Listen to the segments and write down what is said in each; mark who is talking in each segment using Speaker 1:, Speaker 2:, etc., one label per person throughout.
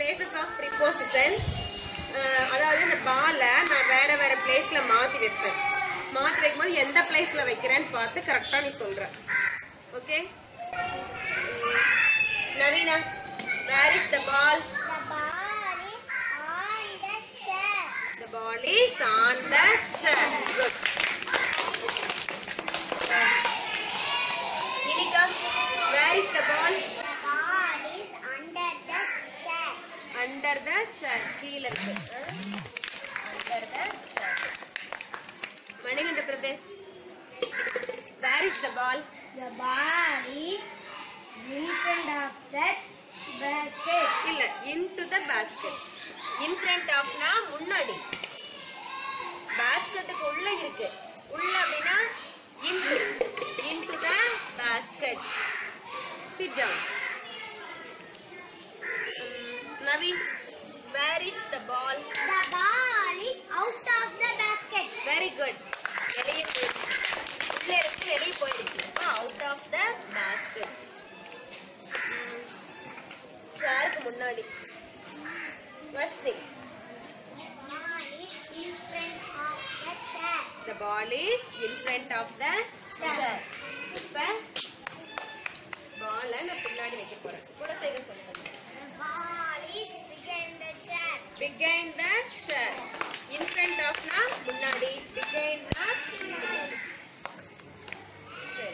Speaker 1: Cases of preposition அதாவது இந்த பாலை நான் வேற வேற பிளேஸ்ல மாத்தி வைப்பேன் மாத்தி வைக்கும்போது எந்த பிளேஸ்ல வைக்கிறேன்னு பார்த்து கரெக்டா நீ சொல்ற okay Naveena where is the ball
Speaker 2: The ball is on the chair.
Speaker 1: The ball is on the chair. Good. Ninika, where is the ball?
Speaker 2: The ball is under the chair.
Speaker 1: Under the chair. கீழ இருக்கு. Under the chair. Manikanda Pradesh. Where is the ball?
Speaker 2: The ball is in front of the basket.
Speaker 1: இல்ல into the basket. In front of னா முன்னாடி. பாஸ்கெட்டுக்கு உள்ள இருக்கு. உள்ள அப்படின்னா into. Into the basket. Sit down. Um, Navi, where is the ball?
Speaker 2: The ball is out of the basket.
Speaker 1: Very good வெளியே போயிடுச்சு உள்ள இருக்கு வெளியே போயிடுச்சு அவுட் ஆஃப் த பாஸ்கெட் சேருக்கு முன்னாடி Varshini
Speaker 2: The ball is in front of the
Speaker 1: the
Speaker 2: chair.
Speaker 1: Ball is in front of the chair இப்போ பாலை நான் பின்னாடி வைக்க போறேன் குலசேகர் சொல்லுங்க
Speaker 2: The ball is behind the chair.
Speaker 1: Behind the chair in front ஆஃப்னா முன்னாடி பிகைண்ட் த முன்னாடி சரி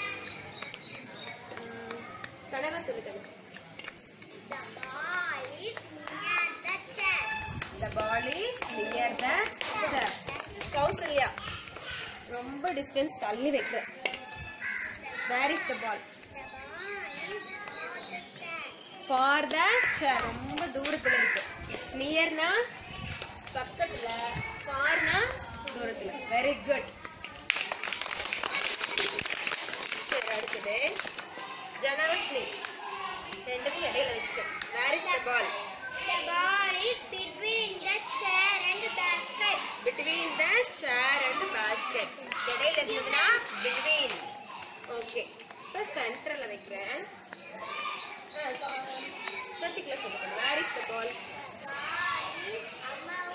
Speaker 1: ம், கனகா சொல்லுங்க
Speaker 2: The ball is near the chair.
Speaker 1: The ball is near the chair. Kausalya ரொம்ப டிஸ்டன்ஸ் தள்ளி வைக்க where is the ball
Speaker 2: The ball is for the chair.
Speaker 1: For the chair ரொம்ப தூரத்துல இருக்கு நியர்னா பக்கத்துல ஃபார்னா தூரத்துல வெரி குட் சரி அடுத்தது ஜனவஸ்லி ரெண்டுக்கும் இடையில வச்சுட்டேன் where is the ball
Speaker 2: The ball is between the chair and the basket.
Speaker 1: Between the chair and basket இடையில இருந்ததுன்னா பிட்வீன் ஓகே இப்போ சென்டரில் வைக்கிறேன் சர்டிகுலர் சொல்லுங்க where is the ball
Speaker 2: Ball is above